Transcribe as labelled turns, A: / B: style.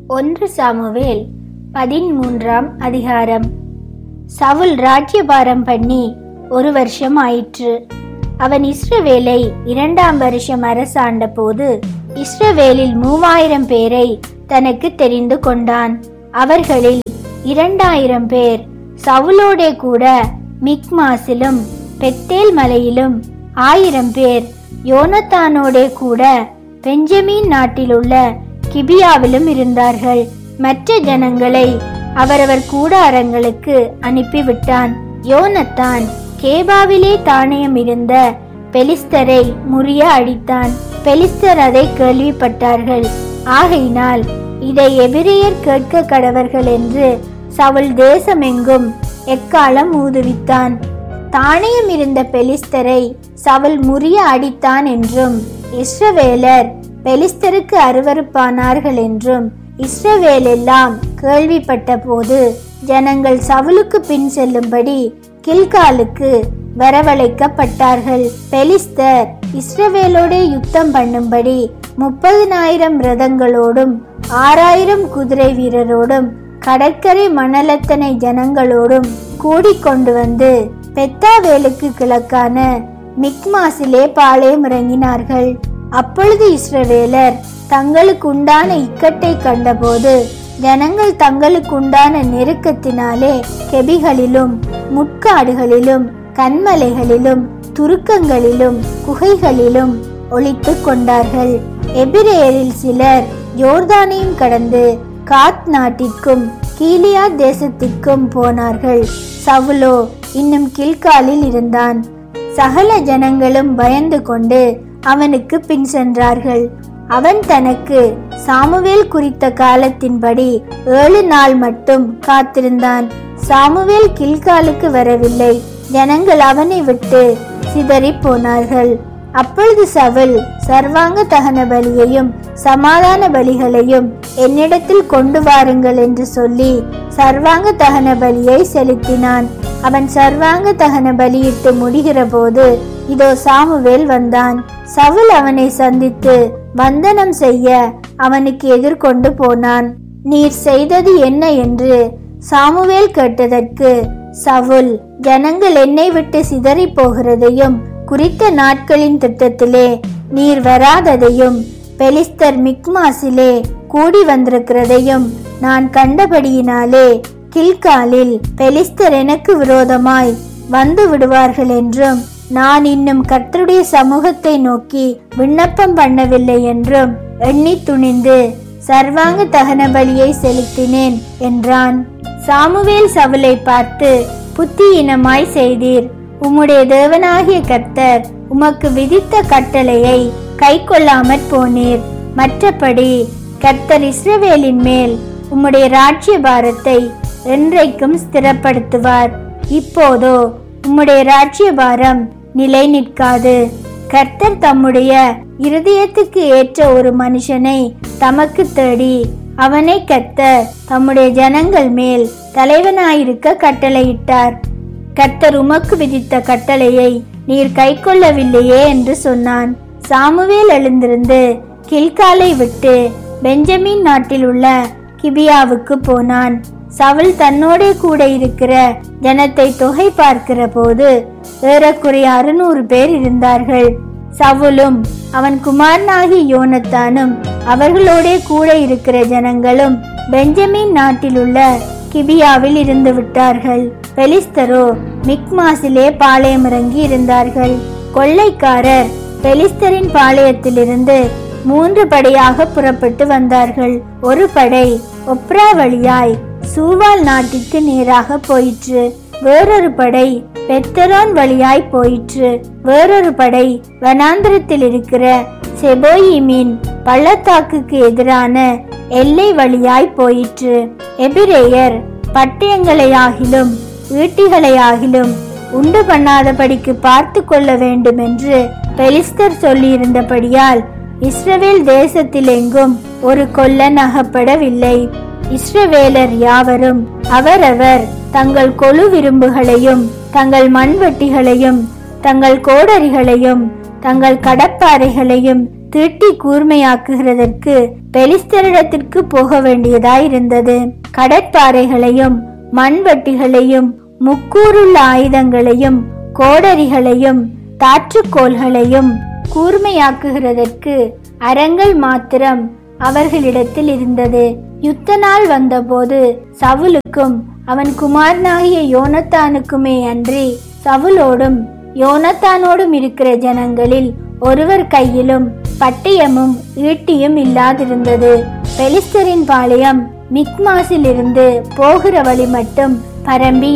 A: ஒன்று சாமுவேல் பதிமூன்றாம் அதிகாரம் சவுல் ராஜ்யபாரம் பண்ணி ஒரு வருஷம் ஆயிற்று அவன் இஸ்ரவேலை இரண்டாம் வருஷம் அரசாண்ட போது இஸ்ரவேலில் மூவாயிரம் பேரை தனக்கு தெரிந்து கொண்டான் அவர்களில் இரண்டாயிரம் பேர் சவுலோடே கூட மிக்மாசிலும் பெத்தேல் மலையிலும் ஆயிரம் பேர் யோனத்தானோடே கூட பெஞ்சமீன் நாட்டிலுள்ள கிபியாவிலும் இருந்தார்கள் மற்ற ஜனங்களை அவரவர் கூடாரங்களுக்கு அனுப்பிவிட்டான் யோனத்தான் கேபாவிலே தானியம் இருந்த பெலிஸ்தரை முறிய அடித்தான் பெலிஸ்தர் அதை கேள்விப்பட்டார்கள் ஆகையினால் இதை எபிரேயர் கேட்க கடவர்கள் என்று சவுல் தேசமெங்கும் எக்காலம் ஊதுவித்தான் தானியம் இருந்த பெலிஸ்தரை சவுல் முறிய அடித்தான் என்றும் இஸ்ரவேலர் பெலிஸ்தருக்கு அருவருப்பானார்கள் என்றும் இஸ்ரவேல் எல்லாம் கேள்விப்பட்ட போது ஜனங்கள் சவுலுக்கு பின் செல்லும்படி கில்காலுக்கு வரவழைக்கப்பட்டார்கள் பெலிஸ்தர் இஸ்ரவேலோடே யுத்தம் பண்ணும்படி முப்பதினாயிரம் ரதங்களோடும் ஆறாயிரம் குதிரை வீரரோடும் கடற்கரை மணலத்தனை ஜனங்களோடும் கூடிக்கொண்டு வந்து பெத்தாவேலுக்கு கிழக்கான மிக்மாசிலே பாளையம் இறங்கினார்கள் அப்பொழுது இஸ்ரவேலர் தங்களுக்கு உண்டான இக்கட்டை கண்டபோது ஜனங்கள் தங்களுக்கு உண்டான நெருக்கத்தினாலே கெபிகளிலும் முட்காடுகளிலும் கண்மலைகளிலும் துருக்கங்களிலும் குகைகளிலும் ஒளித்து கொண்டார்கள் எபிரேயரில் சிலர் யோர்தானையும் கடந்து காத் நாட்டிற்கும் கீலியா தேசத்திற்கும் போனார்கள் சவுலோ இன்னும் கில்காலில் இருந்தான் சகல ஜனங்களும் பயந்து கொண்டு அவனுக்கு பின் சென்றார்கள் அவன் தனக்கு சாமுவேல் குறித்த காலத்தின்படி ஏழு நாள் மட்டும் காத்திருந்தான் சாமுவேல் கில்காலுக்கு வரவில்லை ஜனங்கள் அவனை விட்டு சிதறி போனார்கள் அப்பொழுது சவுல் சர்வாங்க தகன பலியையும் சமாதான பலிகளையும் என்னிடத்தில் கொண்டு வாருங்கள் என்று சொல்லி சர்வாங்க தகன பலியை செலுத்தினான் அவன் சர்வாங்க தகன பலியிட்டு முடிகிற போது இதோ சாமுவேல் வந்தான் சவுல் அவனை சந்தித்து வந்தனம் செய்ய அவனுக்கு எதிர்கொண்டு போனான் நீர் செய்தது என்ன என்று சாமுவேல் கேட்டதற்கு சவுல் ஜனங்கள் என்னை விட்டு சிதறி போகிறதையும் குறித்த நாட்களின் திட்டத்திலே நீர் வராததையும் பெலிஸ்தர் மிக்மாசிலே கூடி வந்திருக்கிறதையும் நான் கண்டபடியினாலே கில்காலில் பெலிஸ்தர் எனக்கு விரோதமாய் வந்து விடுவார்கள் என்றும் நான் இன்னும் கர்த்தருடைய சமூகத்தை நோக்கி விண்ணப்பம் பண்ணவில்லை என்றும் எண்ணி துணிந்து சர்வாங்க தகன பலியை செலுத்தினேன் என்றான் சாமுவேல் சவுலை பார்த்து புத்தியினமாய் செய்தீர் உம்முடைய தேவனாகிய கர்த்தர் உமக்கு விதித்த கட்டளையை கை கொள்ளாமற் போனீர் மற்றபடி கர்த்தர் இஸ்ரவேலின் மேல் உம்முடைய ராஜ்ய பாரத்தை என்றைக்கும் ஸ்திரப்படுத்துவார் இப்போதோ உம்முடைய ராஜ்ய பாரம் நிலை நிற்காது கர்த்தர் தம்முடைய இருதயத்துக்கு ஏற்ற ஒரு மனுஷனை தமக்கு தேடி அவனை கர்த்தர் தம்முடைய ஜனங்கள் மேல் தலைவனாயிருக்க கட்டளையிட்டார் கர்த்தர் உமக்கு விதித்த கட்டளையை நீர் கைக்கொள்ளவில்லையே என்று சொன்னான் சாமுவேல் எழுந்திருந்து கில்காலை விட்டு பெஞ்சமின் நாட்டில் உள்ள கிபியாவுக்கு போனான் சவுல் தன்னோடே கூட இருக்கிற ஜனத்தை தொகை பார்க்கிற போது ஏறக்குறைய அறுநூறு பேர் இருந்தார்கள் சவுலும் அவன் குமாரனாகி யோனத்தானும் அவர்களோடே கூட இருக்கிற ஜனங்களும் பெஞ்சமின் நாட்டில் உள்ள கிபியாவில் இருந்து விட்டார்கள் பெலிஸ்தரோ மிக்மாசிலே பாளையம் இறங்கி இருந்தார்கள் கொள்ளைக்காரர் பெலிஸ்தரின் பாளையத்திலிருந்து மூன்று படையாக புறப்பட்டு வந்தார்கள் ஒரு படை ஒப்ரா வழியாய் சூவால் நாட்டிற்கு நேராக போயிற்று வேறொரு படை பெத்தரோன் வழியாய் போயிற்று வேறொரு படை வனாந்திரத்தில் இருக்கிற செபோயிமின் பள்ளத்தாக்குக்கு எதிரான எல்லை வழியாய் போயிற்று எபிரேயர் பட்டயங்களையாகிலும் ஈட்டிகளையாகிலும் உண்டு பண்ணாதபடிக்கு பார்த்து கொள்ள வேண்டும் என்று பெலிஸ்தர் சொல்லியிருந்தபடியால் இஸ்ரவேல் தேசத்தில் எங்கும் ஒரு கொல்லன் அகப்படவில்லை இஸ்ரவேலர் யாவரும் அவரவர் தங்கள் கொழு விரும்புகளையும் தங்கள் மண்வெட்டிகளையும் தங்கள் கோடரிகளையும் தங்கள் கடப்பாறைகளையும் தீட்டி கூர்மையாக்குகிறதற்கு பெலிஸ்தரிடத்திற்கு போக வேண்டியதாயிருந்தது கடற்பாறைகளையும் மண்வெட்டிகளையும் முக்கூறுள்ள ஆயுதங்களையும் கோடரிகளையும் தாற்றுக்கோள்களையும் கூர்மையாக்குகிறதற்கு அரங்கள் மாத்திரம் அவர்களிடத்தில் இருந்தது யுத்த நாள் வந்தபோது சவுலுக்கும் அவன் குமாரனாகிய யோனத்தானுக்குமே அன்றி சவுலோடும் யோனத்தானோடும் இருக்கிற ஜனங்களில் ஒருவர் கையிலும் பட்டயமும் ஈட்டியும் இல்லாதிருந்தது பெலிஸ்தரின் பாளையம் மிக்மாசிலிருந்து போகிற வழி மட்டும் பரம்பி